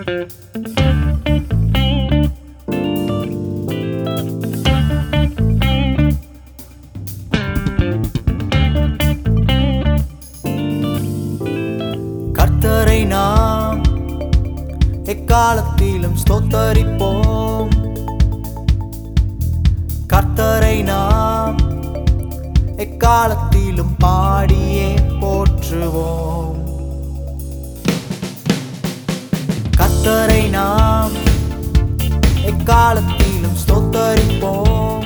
கர்த்தரை நாம் எக்காலத்திலும் ஸ்தோத்தரிப்போம் கர்த்தரை நாம் எக்காலத்திலும் பாடியே போற்றுவோம் கர்த்தரை நாம் எக்காலத்திலும் ஸ்தோத்தரிப்போம்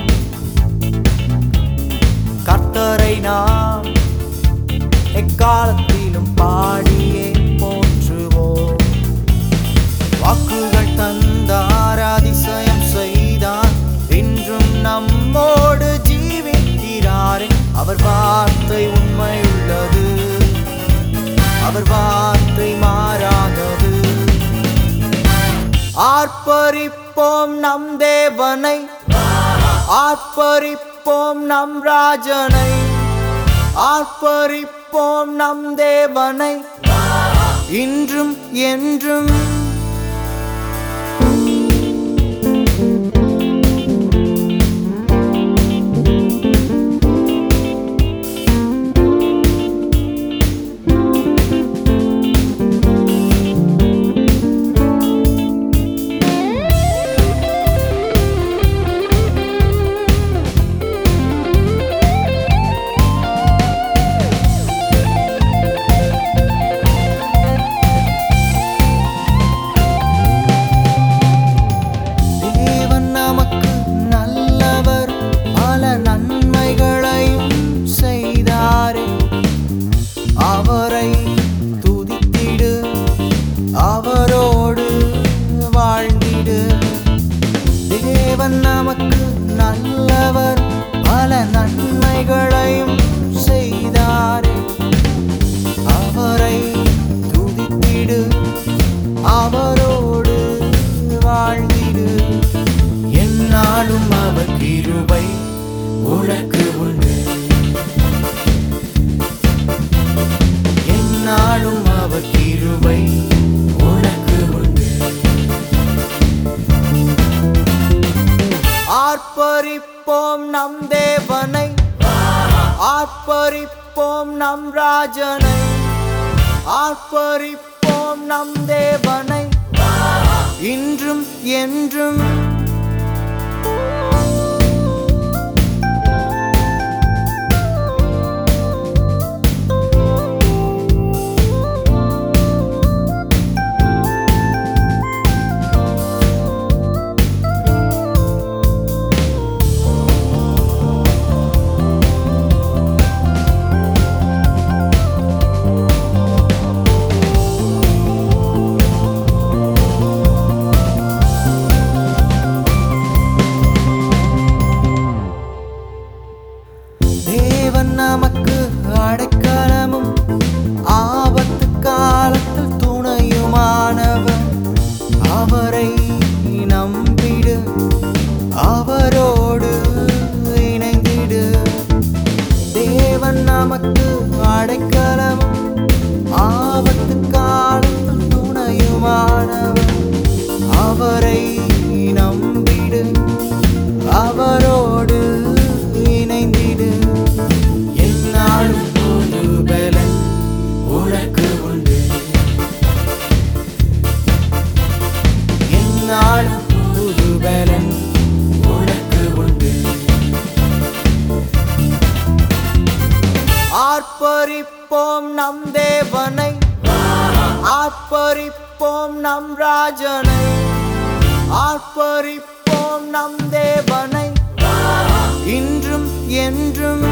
கர்த்தரை நாம் எக்காலத்திலும் பாடியே போற்றுவோம் வாக்குகள் தந்தார் அதிசயம் செய்தார் இன்றும் நம்மோடு ஜீவிக்கிறாரே அவர் வார்த்தை உண்மையுள்ளது அவர் வார்த்தை மாறாதது ஆர்ப்பரிப்போம் நம் தேவனை ஆர்ப்பரிப்போம் நம் ராஜனை ஆர்ப்பரிப்போம் நம் தேவனை இன்றும் என்றும் தேவன் நமக்கு நல்லவர் பல நன்மைகளையும் செய்தாரே அவரை துதித்திடு அவரோடு வாழ்ந்திடு தேவன் நமக்கு நல்லவர் பல நன்மைகளையும் செய்தாரே அவரை துதித்திடு அவரோடு வாழ்ந்திடு என்னாலும் அவர் கிருபை உனக்கு உண்டு என்னாலும் அவர் கிருபை உனக்கு உண்டு ஆர்ப்பரிப்போம் நம் தேவனை ஆர்ப்பரிப்போம் நம் ராஜனை ஆர்ப்பரிப்போம் நம் தேவனை இன்றும் என்றும் தேவன் நமக்கு அடைக்கலமும் ஆபத்து காலத்தில் துணையுமானவர் அவரை நம்பிடு அவரோடு இணைந்திடு தேவன் நமக்கு அடைக்கலமும் ஆபத்து காலத்தில் துணையுமானவர் அவரை நம்பிடு அவரோடு இணைந்திடு என்னாலும் புது பலன் உனக்கு உண்டு என்னாலும் புது பலன் உனக்கு உண்டு ஆர்ப்பரிப்போம் நம் தேவனை ஆர்ப்பரிப்போம் நம் ராஜனை ஆர்ப்பரிப்போம் நம் தேவனை இன்றும் என்றும்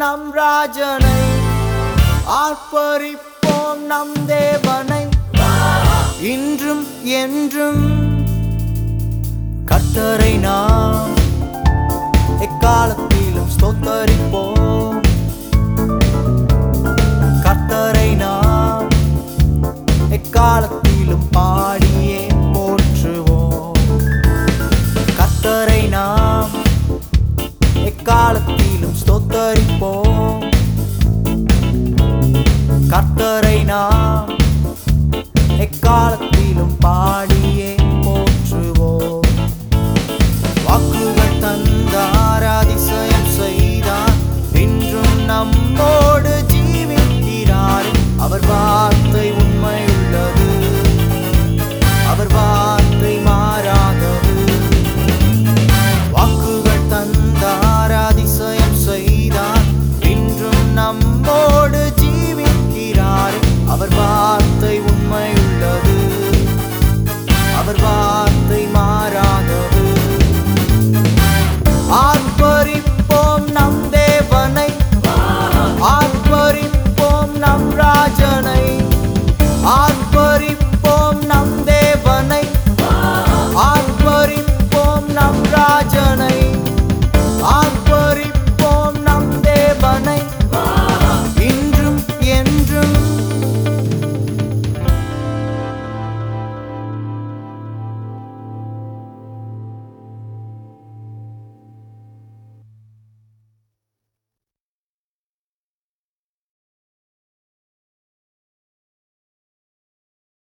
நம் ராஜனை ஆர்ப்பரிப்போம் நம் தேவனை இன்றும் என்றும் கர்த்தரை நாம் எக்காலத்திலும் ஸ்தோத்தரிப்போம் கர்த்தரை நாம் எக்காலத்திலும் பாடியே போற்றுவோம் கர்த்தரை நாம் எக்காலத்திலும் ஸ்தோத்தரிப்போம் கர்த்தரை நாம் எக்காலத்திலும்